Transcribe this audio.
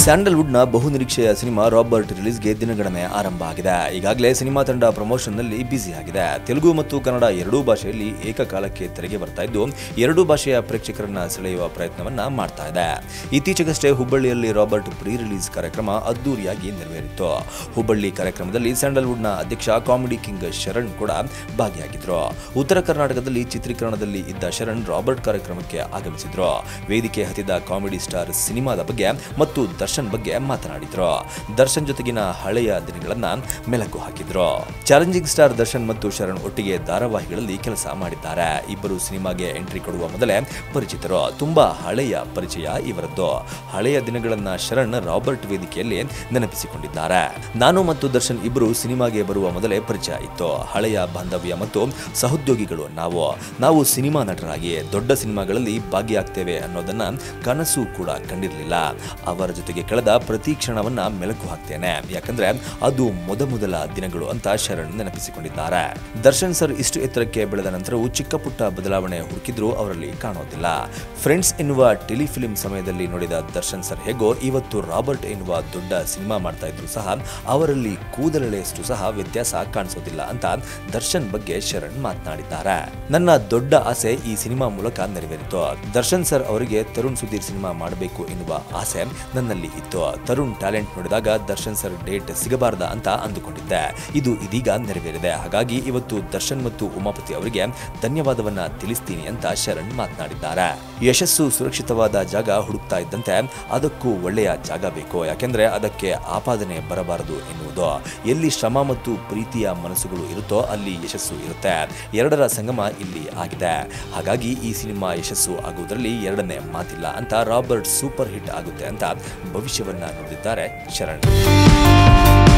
ಸ್ಯಾಂಡಲ್ವುಡ್ನ ಬಹುನಿರೀಕ್ಷೆಯ cinema Robert ರಿಲೀಸ್ಗೆ ದಿನಗಣನೆ ಆರಂಭ ಆಗಿದೆ ಈಗಾಗಲೇ ಸಿನಿಮಾ ತಂಡ ಪ್ರಮೋಷನ್ನಲ್ಲಿ ಬ್ಯುಸಿ ಆಗಿದೆ ತೆಲುಗು ಮತ್ತು ಕನ್ನಡ ಎರಡೂ ಭಾಷೆಯಲ್ಲಿ ಏಕಕಾಲಕ್ಕೆ ತೆರೆಗೆ ಬರ್ತಾ ಇದ್ದು ಎರಡೂ ಭಾಷೆಯ ಪ್ರೇಕ್ಷಕರನ್ನ ಸೆಳೆಯುವ ಪ್ರಯತ್ನವನ್ನ ಮಾಡ್ತಾ ಇದೆ ಇತ್ತೀಚೆಗಷ್ಟೇ ಹುಬ್ಬಳ್ಳಿಯಲ್ಲಿ ರಾಬರ್ಟ್ ಪ್ರೀ ರಿಲೀಸ್ ಕಾರ್ಯಕ್ರಮ ಅದ್ದೂರಿಯಾಗಿ ನೆರವೇರಿತ್ತು ಹುಬ್ಬಳ್ಳಿ ಕಾರ್ಯಕ್ರಮದಲ್ಲಿ ಸ್ಯಾಂಡಲ್ವುಡ್ನ ಅಧ್ಯಕ್ಷ ಕಾಮಿಡಿ ಕಿಂಗ್ ಶರಣ್ ಕೂಡ ಭಾಗಿಯಾಗಿದ್ರು ಉತ್ತರ ಕರ್ನಾಟಕದಲ್ಲಿ ಚಿತ್ರೀಕರಣದಲ್ಲಿ ಇದ್ದ ಶರಣ್ ರಾಬರ್ಟ್ ಕಾರ್ಯಕ್ರಮಕ್ಕೆ ಆಗಮಿಸಿದ್ರು ವೇದಿಕೆ ಹತ್ತಿದ ಕಾಮಿಡಿ ಸ್ಟಾರ್ ಸಿನಿಮಾದ ಬಗ್ಗೆ ಮತ್ತು ದರ್ಶನ್ ಬಗ್ಗೆ ಮಾತನಾಡಿದ್ರು ದರ್ಶನ್ ಜೊತೆಗಿನ ಹಳೆಯ ದಿನಗಳನ್ನ ಮೆಲುಕು ಹಾಕಿದ್ರು ಚಾಲೆಂಜಿಂಗ್ ಸ್ಟಾರ್ ದರ್ಶನ್ ಮತ್ತು ಶರಣ್ ಒಟ್ಟಿಗೆ ಧಾರಾವಾಹಿಗಳಲ್ಲಿ ಕೆಲಸ ಮಾಡಿದ್ದಾರೆ ಇಬ್ಬರು ಸಿನಿಮಾಗೆ ಎಂಟ್ರಿ ಕೊಡುವ ಮೊದಲೇ ಪರಿಚಿತರು ತುಂಬಾ ಹಳೆಯ ಪರಿಚಯ ಇವರದ್ದು ಹಳೆಯ ದಿನಗಳನ್ನ ಶರಣ್ ರಾಬರ್ಟ್ ವೇದಿಕೆಯಲ್ಲಿ ನೆನಪಿಸಿಕೊಂಡಿದ್ದಾರೆ ನಾನು ಮತ್ತು ದರ್ಶನ್ ಇಬ್ಬರು ಸಿನಿಮಾಗೆ ಬರುವ ಮೊದಲೇ ಪರಿಚಯ ಇತ್ತು ಹಳೆಯ ಬಾಂಧವ್ಯ ಮತ್ತು ಸಹೋದ್ಯೋಗಿಗಳು ನಾವು ನಾವು ಸಿನಿಮಾ ನಟರಾಗಿ ದೊಡ್ಡ ಸಿನಿಮಾಗಳಲ್ಲಿ ಭಾಗಿಯಾಗ್ತೇವೆ ಅನ್ನೋದನ್ನ ಕನಸು ಕೂಡ ಕಂಡಿರಲಿಲ್ಲ ಅವರ ಜೊತೆಗೆ ಕಳೆದ ಪ್ರತಿ ಕ್ಷಣವನ್ನ ಮೆಲುಕು ಹಾಕ್ತೇನೆ ಯಾಕಂದ್ರೆ ಅದು ಮೊದಮೊದಲ ದಿನಗಳು ಅಂತ ಶರಣ್ ನೆನಪಿಸಿಕೊಂಡಿದ್ದಾರೆ ದರ್ಶನ್ ಸರ್ ಇಷ್ಟು ಎತ್ತರಕ್ಕೆ ಬೆಳೆದ ನಂತರವೂ ಚಿಕ್ಕ ಪುಟ್ಟ ಬದಲಾವಣೆ ಹುಡುಕಿದ್ರೂ ಅವರಲ್ಲಿ ಕಾಣೋದಿಲ್ಲ ಫ್ರೆಂಡ್ಸ್ ಎನ್ನುವ ಟೆಲಿಫಿಲ್ಮ್ ಸಮಯದಲ್ಲಿ ನೋಡಿದ ದರ್ಶನ್ ಸರ್ ಹೇಗೋ ಇವತ್ತು ರಾಬರ್ಟ್ ಎನ್ನುವ ದೊಡ್ಡ ಸಿನಿಮಾ ಮಾಡ್ತಾ ಇದ್ರು ಸಹ ಅವರಲ್ಲಿ ಕೂದಲೆಳೆಯಷ್ಟು ಸಹ ವ್ಯತ್ಯಾಸ ಕಾಣಿಸೋದಿಲ್ಲ ಅಂತ ದರ್ಶನ್ ಬಗ್ಗೆ ಶರಣ್ ಮಾತನಾಡಿದ್ದಾರೆ ನನ್ನ ದೊಡ್ಡ ಆಸೆ ಈ ಸಿನಿಮಾ ಮೂಲಕ ನೆರವೇರಿತು ದರ್ಶನ್ ಸರ್ ಅವರಿಗೆ ತರುಣ್ ಸುಧೀರ್ ಸಿನಿಮಾ ಮಾಡಬೇಕು ಎನ್ನುವ ಆಸೆ ನನ್ನಲ್ಲಿ ಇತ್ತು ತರುಣ್ ಟ್ಯಾಲೆಂಟ್ ನೋಡಿದಾಗ ದರ್ಶನ್ ಸರ್ ಡೇಟ್ ಸಿಗಬಾರ್ದ ಅಂತ ಅಂದುಕೊಂಡಿದ್ದೆ ಇದು ಇದೀಗ ನೆರವೇರಿದೆ ಹಾಗಾಗಿ ಇವತ್ತು ದರ್ಶನ್ ಮತ್ತು ಉಮಾಪತಿ ಅವರಿಗೆ ಧನ್ಯವಾದವನ್ನ ತಿಳಿಸ್ತೀನಿ ಅಂತ ಶರಣ್ ಮಾತನಾಡಿದ್ದಾರೆ ಯಶಸ್ಸು ಸುರಕ್ಷಿತವಾದ ಜಾಗ ಹುಡುಕ್ತಾ ಇದ್ದಂತೆ ಅದಕ್ಕೂ ಒಳ್ಳೆಯ ಜಾಗ ಬೇಕು ಯಾಕೆಂದ್ರೆ ಅದಕ್ಕೆ ಆಪಾದನೆ ಬರಬಾರದು ಎನ್ನುವುದು ಎಲ್ಲಿ ಶ್ರಮ ಮತ್ತು ಪ್ರೀತಿಯ ಮನಸ್ಸುಗಳು ಇರುತ್ತೋ ಅಲ್ಲಿ ಯಶಸ್ಸು ಇರುತ್ತೆ ಎರಡರ ಸಂಗಮ ಇಲ್ಲಿ ಆಗಿದೆ ಹಾಗಾಗಿ ಈ ಸಿನಿಮಾ ಯಶಸ್ಸು ಆಗುವುದರಲ್ಲಿ ಎರಡನೇ ಮಾತಿಲ್ಲ ಅಂತ ರಾಬರ್ಟ್ ಸೂಪರ್ ಹಿಟ್ ಆಗುತ್ತೆ ಅಂತ ಭವಿಷ್ಯವನ್ನ ನುಡಿದಿದ್ದಾರೆ ಶರಣ್